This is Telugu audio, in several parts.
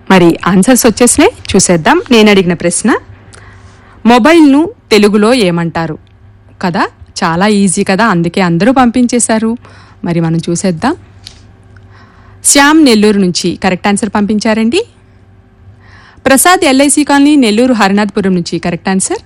మరి ఆన్సర్స్ వచ్చేసినాయి చూసేద్దాం నేను అడిగిన ప్రశ్న మొబైల్ను తెలుగులో ఏమంటారు కదా చాలా ఈజీ కదా అందుకే అందరూ పంపించేశారు మరి మనం చూసేద్దాం శ్యామ్ నెల్లూరు నుంచి కరెక్ట్ ఆన్సర్ పంపించారండి ప్రసాద్ ఎల్ఐసి కాలనీ నెల్లూరు హరినాథపురం నుంచి కరెక్ట్ ఆన్సర్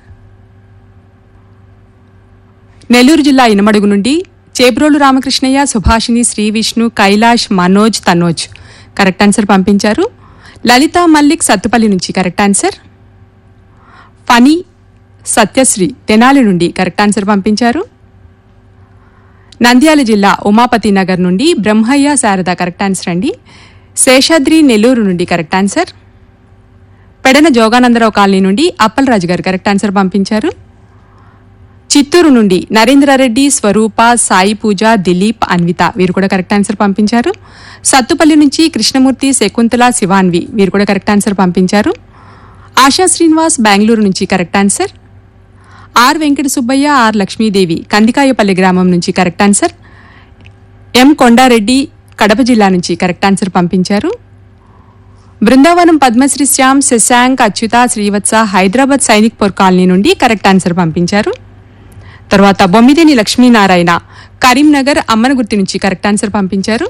నెల్లూరు జిల్లా ఇనమడుగు నుండి చేబ్రోలు రామకృష్ణయ్య సుభాషిణి శ్రీ విష్ణు కైలాష్ మనోజ్ తనోజ్ కరెక్ట్ ఆన్సర్ పంపించారు లలిత మల్లిక్ సత్తుపల్లి నుంచి కరెక్ట్ ఆన్సర్ ఫనీ సత్యశ్రీ తెనాలి నుండి కరెక్ట్ ఆన్సర్ పంపించారు నంద్యాల జిల్లా ఉమాపతి నగర్ నుండి బ్రహ్మయ్య శారద కరెక్ట్ ఆన్సర్ అండి శేషాద్రి నెల్లూరు నుండి correct answer Pedana Joganandarao colony నుండి అప్పలరాజు గారు కరెక్ట్ ఆన్సర్ పంపించారు చిత్తూరు నుండి నరేంద్రారెడ్డి స్వరూప సాయి పూజ దిలీప్ అన్విత వీరు కూడా కరెక్ట్ ఆన్సర్ పంపించారు సత్తుపల్లి నుంచి కృష్ణమూర్తి శకుంతల శివాన్వి వీరు కూడా కరెక్ట్ ఆన్సర్ పంపించారు ఆశా శ్రీనివాస్ బెంగళూరు నుంచి correct answer R Venkata Subbaiah R Lakshmidevi Kandikayapalli గ్రామం నుంచి correct answer M Kondareddy Kadapa జిల్లా నుంచి కరెక్ట్ ఆన్సర్ పంపించారు బృందావనం పద్మశ్రీ శ్యామ్ శశాంక్ అచ్యుత శ్రీవత్స హైదరాబాద్ సైనిక్ పోర్ కాలనీ నుండి కరెక్ట్ ఆన్సర్ పంపించారు తర్వాత బొమ్మిదేని లక్ష్మీనారాయణ కరీంనగర్ అమ్మనగుర్తి నుంచి కరెక్ట్ ఆన్సర్ పంపించారు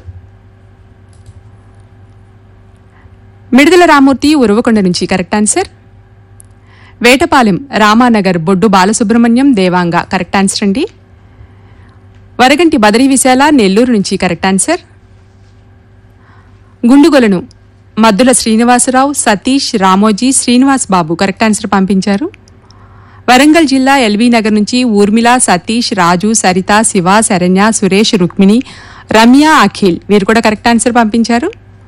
మిడిదల రామూర్తి ఉరవకొండ నుంచి correct answer Vetapalem Ramanagar Boddu Balasubrahmanyam Devanga correct answer అండి వరగంటి బదరీ విశాల నెల్లూరు నుంచి correct answer Gundugolanu Maddula Srinivasarao Satish Ramoji Srinivas Babu correct answer పంపించారు వరంగల్ జిల్లా ఎల్బీ నగర్ నుంచి ఊర్మిళ సతీష్ రాజు సరిత శివ శరణ్య సురేష్ రుక్మిణి రమ్య అఖిల్ వీరు కూడా కరెక్ట్ ఆన్సర్ పంపించారు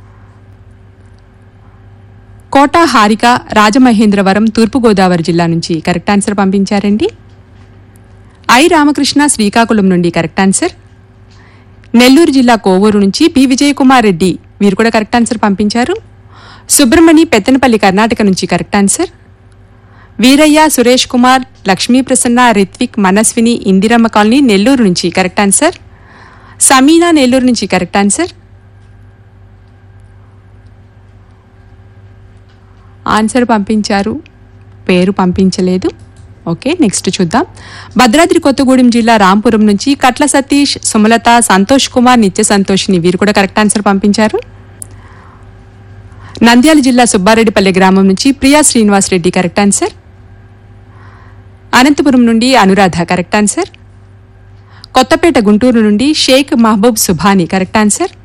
కోట హారిక రాజమహేంద్రవరం తూర్పుగోదావరి జిల్లా నుంచి కరెక్ట్ ఆన్సర్ పంపించారండి ఐ రామకృష్ణ శ్రీకాకుళం నుండి కరెక్ట్ ఆన్సర్ నెల్లూరు జిల్లా కోవూరు నుంచి పి విజయకుమార్ రెడ్డి వీరు కూడా కరెక్ట్ ఆన్సర్ పంపించారు సుబ్రహ్మణి పెత్తనపల్లి కర్ణాటక నుంచి correct answer Veeraiah Suresh Kumar Lakshmi Prasanna Ritvik Manaswini Indiramma colony Nellore నుంచి కరెక్ట్ ఆన్సర్ సమీనా నెల్లూరు నుంచి కరెక్ట్ ఆన్సర్ ఆన్సర్ పంపించారు పేరు పంపించలేదు ఓకే నెక్స్ట్ చూద్దాం భద్రాద్రి కొత్తగూడెం జిల్లా రాంపురం నుంచి కట్ల సతీష్ సుమలత సంతోష్ కుమార్ నిత్య సంతోష్ని వీరు కూడా కరెక్ట్ ఆన్సర్ పంపించారు నంద్యాల జిల్లా సుబ్బారెడ్డిపల్లి గ్రామం నుంచి ప్రియా శ్రీనివాస్ రెడ్డి కరెక్ట్ ఆన్సర్ అనంతపురం నుండి అనురాధ కరెక్ట్ ఆన్సర్ కొత్తపేట గుంటూరు నుండి షేక్ మహబూబ్ సుభాని కరెక్ట్ ఆన్సర్